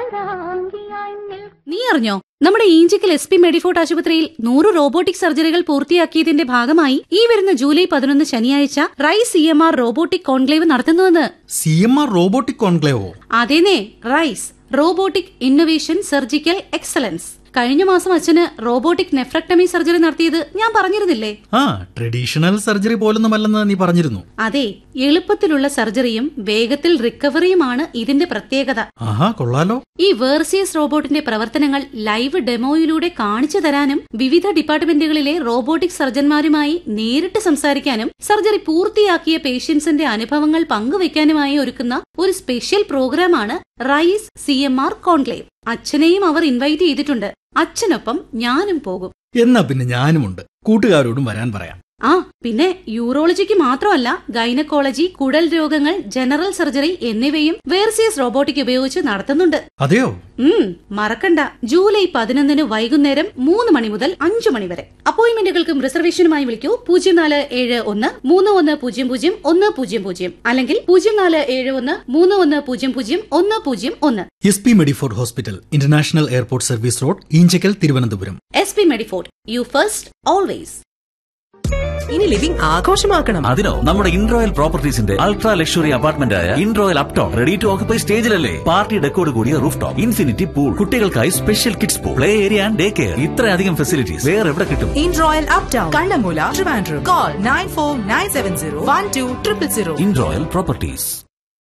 അർദ്ധരാംഗിയായി നിൽക്കും നീ അറിഞ്ഞോ നമ്മുടെ ഈഞ്ചിക്കൽ എസ് പി മെഡിഫോർട്ട് ആശുപത്രിയിൽ നൂറ് റോബോട്ടിക് സർജറികൾ പൂർത്തിയാക്കിയതിന്റെ ഭാഗമായി ഈ വരുന്ന ജൂലൈ പതിനൊന്ന് ശനിയാഴ്ച RISE C M R robotic conclave നടത്തുന്നുവെന്ന് സി എം ആർ റോബോട്ടിക് കോൺക്ലേവോ അതേനെ RISE robotic innovation surgical excellence കഴിഞ്ഞ മാസം അച്ഛന് റോബോട്ടിക് നെഫ്രക്ടമി സർജറി നടത്തിയത് ഞാൻ പറഞ്ഞിരുന്നില്ലേ ആ ട്രഡീഷണൽ സർജറി പോലൊന്നുമല്ലെന്ന് നീ പറഞ്ഞിരുന്നു അതെ എളുപ്പത്തിലുള്ള സർജറിയും വേഗത്തിൽ റിക്കവറിയുമാണ് ഇതിന്റെ പ്രത്യേകത ആഹാ കൊള്ളാലോ ഈ വേർസിയസ് റോബോട്ടിന്റെ പ്രവർത്തനങ്ങൾ ലൈവ് ഡെമോയിലൂടെ കാണിച്ചു തരാനും വിവിധ ഡിപ്പാർട്ട്മെന്റുകളിലെ റോബോട്ടിക് സർജന്മാരുമായി നേരിട്ട് സംസാരിക്കാനും സർജറി പൂർത്തിയാക്കിയ പേഷ്യൻസിന്റെ അനുഭവങ്ങൾ പങ്കുവയ്ക്കാനുമായി ഒരുക്കുന്ന ഒരു സ്പെഷ്യൽ പ്രോഗ്രാമാണ് RISE C M R conclave അച്ഛനെയും അവർ ഇൻവൈറ്റ് ചെയ്തിട്ടുണ്ട് അച്ഛനൊപ്പം ഞാനും പോകും എന്നാ പിന്നെ ഞാനുമുണ്ട് കൂട്ടുകാരോടും വരാൻ പറയാം ആ പിന്നെ യൂറോളജിക്ക് മാത്രമല്ല ഗൈനക്കോളജി കുടൽ രോഗങ്ങൾ ജനറൽ സർജറി എന്നിവയും വേർസിയസ് റോബോട്ടിക് ഉപയോഗിച്ച് നടത്തുന്നുണ്ട് അതെയോ ഉം മറക്കണ്ട ജൂലൈ പതിനൊന്നിന് വൈകുന്നേരം മൂന്ന് മണി മുതൽ അഞ്ചു മണി വരെ അപ്പോയിന്റ്മെന്റുകൾക്കും റിസർവേഷനുമായി വിളിക്കൂ പൂജ്യം നാല് ഏഴ് ഒന്ന് മൂന്ന് ഒന്ന് പൂജ്യം പൂജ്യം ഒന്ന് പൂജ്യം പൂജ്യം അല്ലെങ്കിൽ പൂജ്യം നാല് ഏഴ് ഒന്ന് മൂന്ന് ഒന്ന് പൂജ്യം പൂജ്യം ഒന്ന് പൂജ്യം ഒന്ന് S P Medifort hospital international airport service road Enchakkal Thiruvananthapuram S P Medifort you first always ഇനി ലിവിംഗ് ആഘോഷമാക്കണം അതിനോ നമ്മുടെ ഇൻറോയൽ പ്രോപ്പർട്ടീസിന്റെ അൾട്രാ ലക്ഷറി അപ്പാർട്ട്മെന്റ് ആയ Inroyal uptown ready to occupy സ്റ്റേജിലല്ലേ പാർട്ടി ഡെക്കോട് കൂടിയ റൂഫ് ടോപ്പ് ഇൻഫിനിറ്റി പൂൾ കുട്ടികൾക്കായി special kids pool play area and day care ഇത്രയധികം ഫെസിലിറ്റീസ് വേറെ എവിടെ കിട്ടും Inroyal uptown Kannammoola Trivandrum call nine four nine seven zero one two triple zero Inroyal properties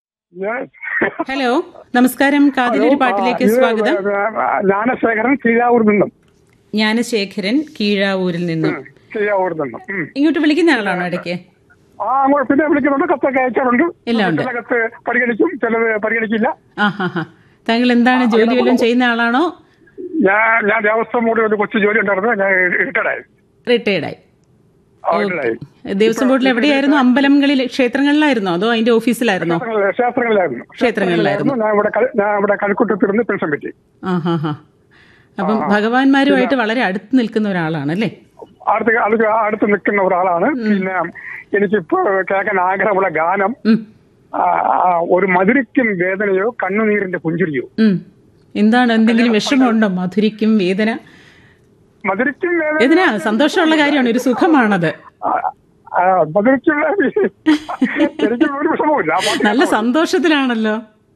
hello നമസ്കാരം കാതിലൊരു പാട്ടിലേക്ക് സ്വാഗതം ജ്ഞാനശേഖരൻ കീഴാവൂർ നിന്നും ജ്ഞാനശേഖരൻ കീഴാവൂരിൽ നിന്നും കീഴാവൂർ നിന്നും ഉം. ഇങ്ങോട്ട് വിളിക്കുന്ന ആളാണോ ഇടയ്ക്ക് ആ അങ്ങോട്ട് പിന്നെ വിളിക്കുന്നുണ്ട് കത്തൊക്കെ അയച്ചിട്ടുണ്ട് എല്ലാം ഉണ്ട്. ചില കത്ത് പരിഗണിക്കും ചിലത് പരിഗണിക്കില്ല ആ ഹാ ഹാ താങ്കൾ എന്താണ് ജോലി വല്ലതും ചെയ്യുന്ന ആളാണോ ഞാൻ ഞാൻ ദേവസ്വം ബോർഡിൽ ഒരു കൊച്ചു ജോലി ഉണ്ടായിരുന്നു ഞാൻ റിട്ടയർഡായി റിട്ടയർഡായി റിട്ടയർഡായി ദേവസ്വം ബോർഡിൽ എവിടെയായിരുന്നു അമ്പലങ്ങളിൽ ക്ഷേത്രങ്ങളിലായിരുന്നോ അതോ അതിന്റെ ഓഫീസിലായിരുന്നോ ക്ഷേത്രങ്ങളിൽ- ക്ഷേത്രങ്ങളിലായിരുന്നു ക്ഷേത്രങ്ങളിലായിരുന്നു. ഞാൻ ഇവിടെ ക- ഞാൻ ഇവിടെ കൽക്കുട്ടത്തിരുന്ന് പെൻഷൻ പറ്റി ആ ഹാ ഹാ അപ്പം ഭഗവാന്മാരുമായിട്ട് വളരെ അടുത്ത് നിൽക്കുന്ന ഒരാളാണ് അല്ലേ അടുത്ത് അടുത്ത് അടുത്ത് നിൽക്കുന്ന ഒരാളാണ് പിന്നെ എനിക്കിപ്പോ കേൾക്കാൻ ആഗ്രഹമുള്ള ഗാനം ഉം, ആ, ആ, ഒരു മധുരയ്ക്കും വേദനയോ കണ്ണുനീരിന്റെ പുഞ്ചിരിയോ ഉം. എന്താണ് എന്തെങ്കിലും വിഷമമുണ്ടോ മധുരിക്കും വേദന മധുരയ്ക്കും വേദന വേദന സന്തോഷമുള്ള കാര്യമാണ് ഒരു സുഖമാണത് ആ, ആ, മധുരയ്ക്കും എനിക്കും ഒരു വിഷമവുമില്ല ആ പാട്ട് നല്ല സന്തോഷത്തിലാണല്ലോ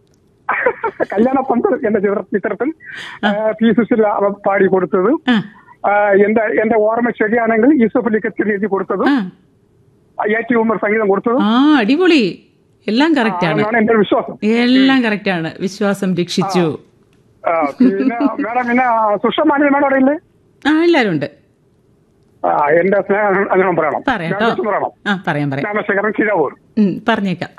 കല്യാണ പന്തൽ എന്ന ചിത്ര- ചിത്രത്തിൽ ആ, പി സുശീല അവ പാടി കൊടുത്തത് ആ ആ, എന്റെ എന്റെ ഓർമ്മ ശരിയാണെങ്കിൽ യൂസഫ് അലി കത്തിരി എഴുതി കൊടുത്തതും ആ എ ടി ഉമ്മർ സംഗീതം കൊടുത്തതും ആ അടിപൊളി എല്ലാം കറക്റ്റ് ആണ് എന്നാണ് എന്റെ വിശ്വാസം എല്ലാം കറക്റ്റ് ആണ് വിശ്വാസം രക്ഷിച്ചു ആ, പിന്നെ മേഡം പിന്നെ സുഷമാനി മേഡം അറിയില്ലേ ആ എല്ലാരും ഉണ്ട് ആ, എന്റെ സ്നേഹം അനുഭവം പറയണം പറയാം ഞാൻ കേട്ടോ വിളിച്ച് പറയണം ആ പറയാം പറയാം രാമശേഖരൻ കിഴവൂർ ഉം, പറഞ്ഞേക്കാം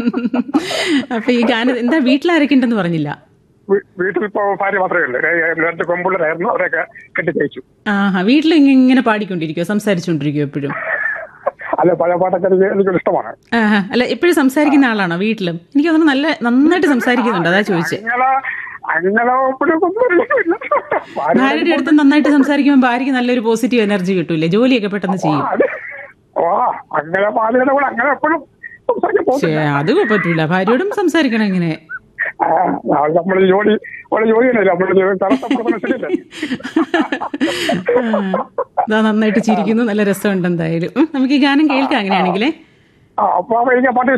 അപ്പൊ ഈ ഗാനം എന്താ വീട്ടിലാരൊക്കെ ഉണ്ടെന്ന് പറഞ്ഞില്ല വീ- വീട്ടിൽ ഇപ്പോ ഭാര്യ മാത്രമേ ഉള്ളൂ ര- രണ്ട് കൊമ്പുള്ളതായിരുന്നു അവരെയൊക്കെ കെട്ടിച്ചയച്ചു ആഹാ വീട്ടിൽ ഇങ്ങനെ പാടിക്കൊണ്ടിരിക്കോ സംസാരിച്ചുകൊണ്ടിരിക്കോ എപ്പോഴും അല്ല പഴയ പാട്ടൊക്കെ എനിക്ക് എനിക്കൊരു ഇഷ്ടമാണ് ആഹാ അല്ല എപ്പോഴും സംസാരിക്കുന്ന ആളാണോ വീട്ടിലും എനിക്ക് തോന്നുന്നു നല്ല നന്നായിട്ട് സംസാരിക്കുന്നുണ്ട് അതാ ചോദിച്ചേ അങ്ങനെ അങ്ങനെ ഒപ്പിടൊന്നും അറിയില്ല. ഭാര്യ- ഭാര്യയുടെ അടുത്ത് നന്നായിട്ട് സംസാരിക്കുമ്പോൾ ഭാര്യയ്ക്ക് നല്ലൊരു പോസിറ്റീവ് എനർജി കിട്ടൂലേ ജോലിയൊക്കെ പെട്ടെന്ന് ചെയ്യും അത് ഓ അങ്ങനെ ഭാര്യയുടെ കൂടെ അങ്ങനെ എപ്പോഴും സംസാരിക്കാൻ പക്ഷേ പോകുന്നില്ല അത് പറ്റൂല ഭാര്യയോടും സംസാരിക്കണം ഇങ്ങനെ നമ്മൾ ജോലി അവിടെ ജോലി തന്നെയല്ല നമ്മൾ തടസ്സപ്പെടുന്ന ശരിയല്ലേ ആ, ഇതാ നന്നായിട്ട് ചിരിക്കുന്നു നല്ല രസമുണ്ട് എന്തായാലും ഉം, നമുക്ക് ഈ ഗാനം കേൾക്കാം അങ്ങനെയാണെങ്കിലേ ആ അപ്പൊ എനിക്ക് ആ പാട്ട്